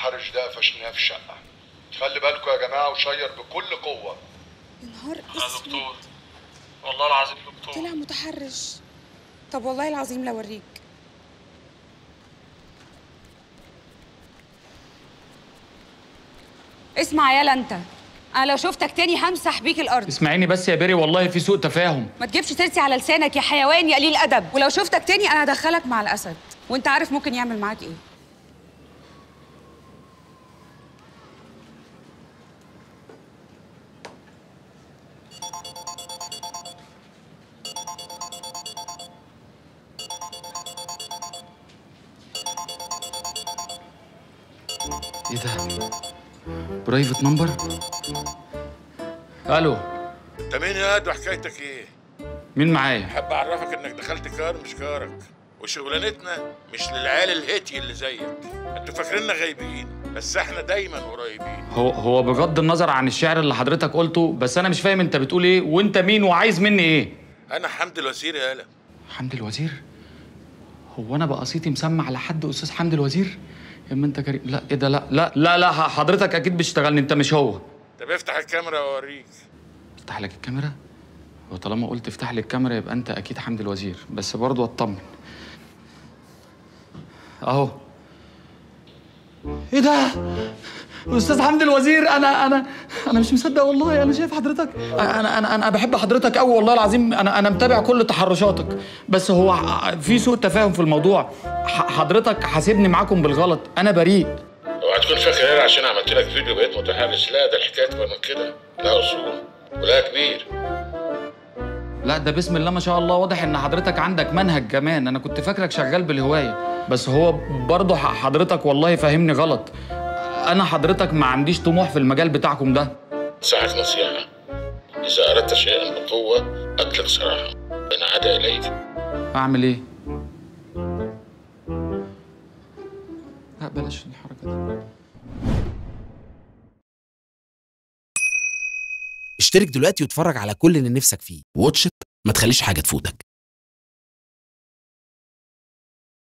المتحرش ده قفشناه في الشقه خلي بالكم يا جماعه وشير بكل قوه يا نهار يا اسود دكتور والله العظيم دكتور طلع متحرش طب والله العظيم لا اوريك اسمع يالا انت انا لو شفتك تاني همسح بيك الارض اسمعيني بس يا بيري والله في سوء تفاهم ما تجيبش سيرتي على لسانك يا حيوان يا قليل ادب ولو شفتك تاني انا هدخلك مع الاسد وانت عارف ممكن يعمل معاك ايه ايه ده برايفت نمبر الو انت مين يا واد وحكايتك ايه؟ مين معايا احب اعرفك انك دخلت كار مش كارك وشغلانتنا مش للعيال الهيتي اللي زيك انتوا فاكريننا غايبين بس احنا دايما قريبين هو هو بغض النظر عن الشعر اللي حضرتك قلته بس انا مش فاهم انت بتقول ايه وانت مين وعايز مني ايه انا حمد الوزير يا قلم حمدي الوزير هو انا بقى صيتي مسمع على حد استاذ حمدي الوزير يا اما انت كريم لا ايه ده لا لا لا لا حضرتك اكيد بتشتغلني انت مش هو طب افتح الكاميرا واوريك افتح لك الكاميرا وطالما قلت افتح لي الكاميرا يبقى انت اكيد حمدي الوزير بس برضه اطمن اهو ايه ده استاذ حمدي الوزير انا انا انا مش مصدق والله انا شايف حضرتك انا انا انا بحب حضرتك قوي والله العظيم انا انا متابع كل تحرشاتك بس هو في سوء تفاهم في الموضوع ح- حضرتك حاسبني معاكم بالغلط انا بريء اوعى تكون فاكر انا عشان عملت لك فيديو بقيت متحرش لا ده الحكايه تبقى من كده لها اصول ولها كبير لا ده بسم الله ما شاء الله واضح ان حضرتك عندك منهج كمان انا كنت فاكرك شغال بالهوايه بس هو برضه ح- حضرتك والله فاهمني غلط انا حضرتك ما عنديش طموح في المجال بتاعكم ده انصحك نصيحه اذا اردت شيئا بقوه اطلق سراحه ان عاد اليك اعمل ايه لا بلاش الحركه دي اشترك دلوقتي واتفرج على كل اللي نفسك فيه واتش إت، ما تخليش حاجة تفوتك